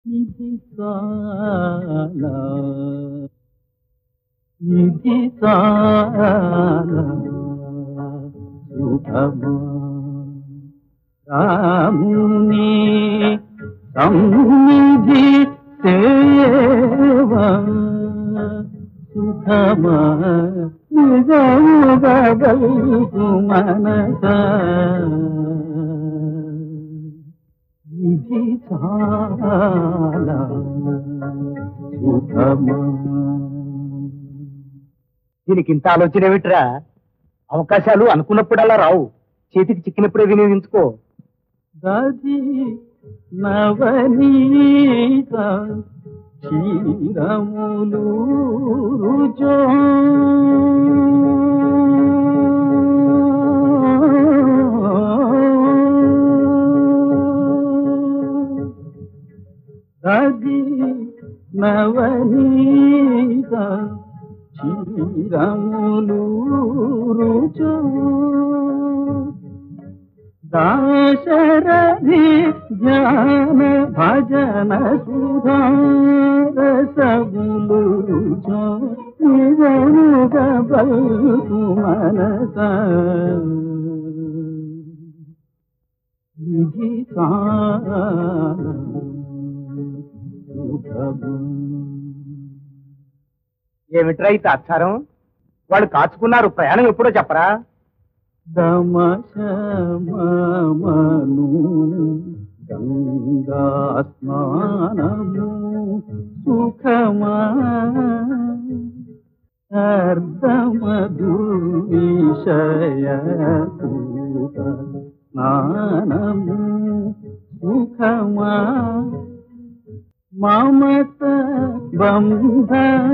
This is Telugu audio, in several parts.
ఇది చాలా ఇది చాలా సుఖమా రాముని సన్నిధి సేవ సుఖమా నిజముగల్పు మనస ఇది చాలా సుఖమా దీనికి ఇంత ఆలోచన ఏమిట్రా అవకాశాలు అనుకున్నప్పుడల్లా రావు చేతికి చిక్కినప్పుడే వినియోగించుకో దది నవనీత క్షీరములు రుచో దది నవనీత క్షీరములు రుచో దాశరథి జ్ఞాన భజన సుధారసములు నిజముగ బల్కు మనస ఇది చాలా సుఖము. ఏమిట్రా ఈ తాత్సారం వాళ్ళు కాచుకున్నారు ప్రయాణం ఎప్పుడో చెప్పరా దమశమను గంగా స్నానము సుఖమా అర్ధమధుర్విషయ స్నానము సుఖమా మమత బంధనయూత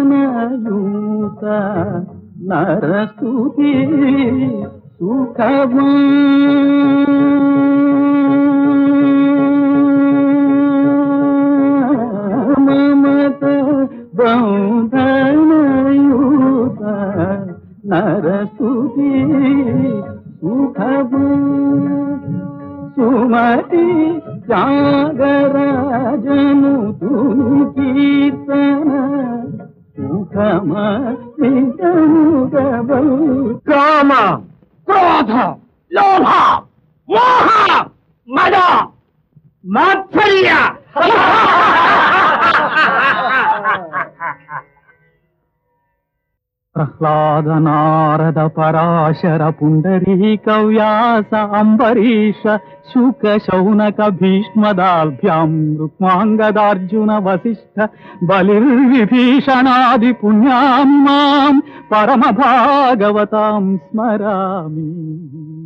నరస్తుతి సుఖమా మమత బంధనయూత నరస్తుతి సుఖమా సుమతి త్యాగరాజను తుని కీర్తన సుఖమ నిజముగబల్ కామ క్రోధ లోభ మోహ మద మాత్సర్య ప్రహ్లాద నారద పరాశర పుండరీక వ్యాస అంబరీష శుక శౌనక భీష్మదాభ్యాం రుక్మాంగదార్జున వసిష్ఠ బలిర్విభీషణాది పుణ్యాం మాం పరమ భాగవతాం స్మరామి